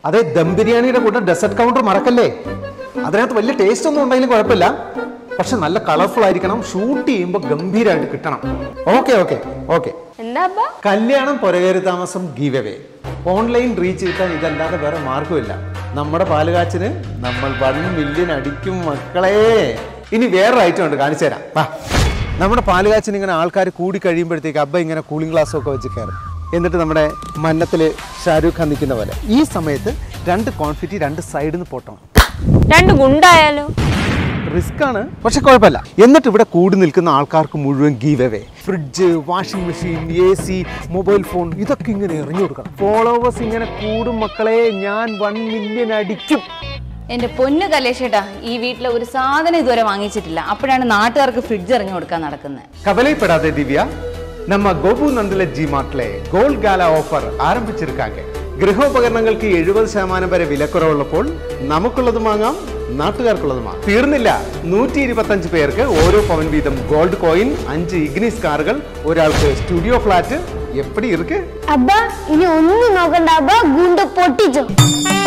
അതെ ദം ബിരിയാണിയുടെ കൂടെ ഡെസേർട്ട് കൗണ്ടർ മറക്കല്ലേ അതിനകത്ത് വലിയ ടേസ്റ്റ് ഒന്നും ഉണ്ടെങ്കിലും കുഴപ്പമില്ല പക്ഷെ നല്ല കളർഫുൾ ആയിരിക്കണം ഷൂട്ട് ചെയ്യുമ്പോൾ ഗംഭീരമായിട്ട് കിട്ടണം ഓക്കെ ഓക്കെ ഓക്കെ എന്താ അബ്ബ കല്യാണം പുരകേറി താമസം ഗീവ് അവേ ഓൺലൈൻ റീച്ച് കിട്ടാൻ ഇതല്ലാതെ വേറെ മാർഗമില്ല നമ്മുടെ പാലുകാച്ചിന് നമ്മൾ വൺ മില്യൺ അടിക്കും മക്കളെ ഇനി വേറൊരു ഐറ്റം ഉണ്ട് കാണിച്ചു തരാം വാ നമ്മുടെ പാലുകാച്ചിന് ഇങ്ങനെ ആൾക്കാർ കൂടി കഴിയുമ്പോഴത്തേക്ക് അബ്ബ ഇങ്ങനെ കൂളിംഗ് ഗ്ലാസ്സും ഒക്കെ വെച്ച് കയറും എന്നിട്ട് നമ്മുടെ മന്നത്തിൽ ഷാരൂഖ് ഖാൻ നിൽക്കുന്ന പോലെ ഈ സമയത്ത് രണ്ട് കോൺഫിറ്റി രണ്ട് സൈഡിൽ നിന്ന് പൊട്ടണം രണ്ട് ഗുണ്ടായാലോ റിസ്ക് ആണ് പക്ഷെ കുഴപ്പമില്ല എന്നിട്ട് ഇവിടെ കൂടി നിൽക്കുന്ന ആൾക്കാർക്ക് മുഴുവൻ give away fridge washing machine A C mobile phone ഇതൊക്കെ ഇങ്ങനെ എറിഞ്ഞു കൊടുക്കണം ഫോളോവേഴ്സ് ഇങ്ങനെ കൂടും മക്കളെ ഞാൻ വൺ മില്യൺ അടിക്കും എന്റെ പൊന്നു കലേഷേട്ടാ ഈ വീട്ടിലെ ഒരു സാധനം ഇതുവരെ വാങ്ങിച്ചിട്ടില്ല അപ്പോഴാണ് നാട്ടുകാർക്ക് ഫ്രിഡ്ജ് എറിഞ്ഞു കൊടുക്കാൻ നടക്കുന്നത് கவலைப்படாத திவ்யா நம்ம கோபு நந்துல ജി മാർട്ടിലെ ഗോൾഡ് ഗാല ഓഫർ ആരംഭിച്ചിരിക്കാങ്ക ഗൃഹോപകരണങ്ങൾക്ക് എഴുപത് ശതമാനം വരെ വിലക്കുറവുള്ളപ്പോൾ നമുക്കുള്ളതും വാങ്ങാം നാട്ടുകാർക്കുള്ളതും വാങ്ങാം തീർന്നില്ല നൂറ്റി ഇരുപത്തഞ്ച് പേർക്ക് ഓരോ പവൻ വീതം ഗോൾഡ് കോയിൻ അഞ്ച് ഇഗ്നിസ് കാറുകൾ ഒരാൾക്ക് സ്റ്റുഡിയോ ഫ്ലാറ്റ് എപ്പടി ഇருக்கு അബ്ബ ഇനി ഒന്നും നോക്കണ്ട അബ്ബ ഗുണ്ട പൊട്ടിച്ചു